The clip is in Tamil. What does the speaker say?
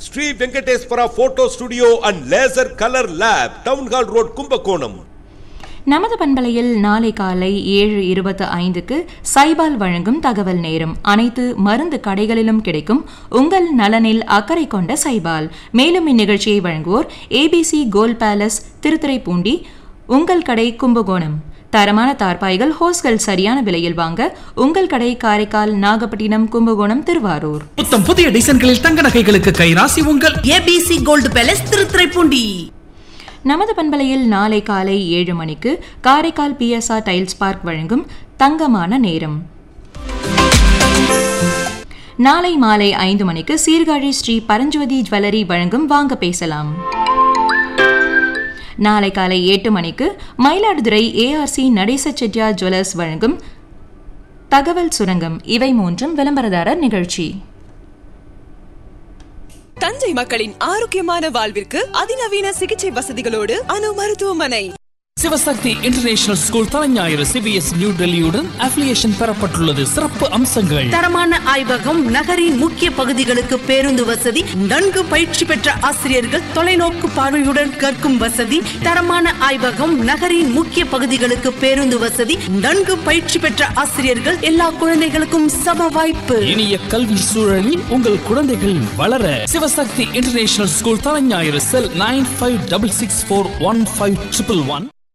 Sri Venkateswara photo studio and laser colour lab town hall road Kumbakonam நமது பண்பலையில் நாளை காலை ஏழு இருபத்து ஐந்துக்கு சைபால் வழங்கும் தகவல் நேரம் அனைத்து மருந்து கடைகளிலும் கிடைக்கும் உங்கள் நலனில் அக்கறை கொண்ட சைபால் மேலும் இந்நிகழ்ச்சியை வழங்குவோர் ஏபிசி கோல்ட் பேலஸ் திருத்துறைப்பூண்டி உங்கள் கடை கும்பகோணம் தரமான தார்பாய்கள் ஹோஸ்கள் சரியான விலையில் வாங்க உங்கள் கடை காரைக்கால் நாகப்பட்டினம் கும்பகோணம் திருவாரூர் புத்தம் புதிய டிசைன்களில் தங்க நகைகளுக்கு கைராசி உங்கள் ஏபிசி கோல்டு பேலஸ் திருத்துறைப்பூண்டி நமது பண்பலையில் நாளை காலை ஏழு மணிக்கு காரைக்கால் பிஎஸ்ஆர் டைல்ஸ் பார்க் வழங்கும் தங்கமான நேரம் நாளை மாலை ஐந்து மணிக்கு சீர்காழி ஸ்ரீ பரஞ்சோதி ஜுவல்லரி வழங்கும் வாங்க பேசலாம் நாளை காலை எட்டு மணிக்கு மயிலாடுதுறை ஏஆர்சி நடேச செட்டியார் ஜுவல்லர்ஸ் வழங்கும் தகவல் சுரங்கம் இவை மூன்றும் விளம்பரதாரர் நிகழ்ச்சி தஞ்சை மக்களின் ஆரோக்கியமான வாழ்விற்கு அதிநவீன சிகிச்சை வசதிகளோடு அணு மருத்துவமனை Sivasakthi international school Thalaignayiru CBSE new டெல்லியுடன் அஃபிலியேஷன் பெறப்பட்டுள்ளது சிறப்பு அம்சங்கள் தரமான ஆய்வகம் நகரின் முக்கிய பகுதிகளுக்கு பேருந்து வசதி நன்கு பயிற்சி பெற்ற ஆசிரியர்கள் தொலைநோக்கு பார்வையுடன் கற்கும் வசதி தரமான ஆய்வகம் நகரின் முக்கிய பகுதிகளுக்கு பேருந்து வசதி நன்கு பயிற்சி பெற்ற ஆசிரியர்கள் எல்லா குழந்தைகளுக்கும் சம வாய்ப்பு இனிய கல்வி சூழலில் உங்கள் குழந்தைகள் வளர Sivasakthi international school Thalaignayiru cell nine five double six four one five triple one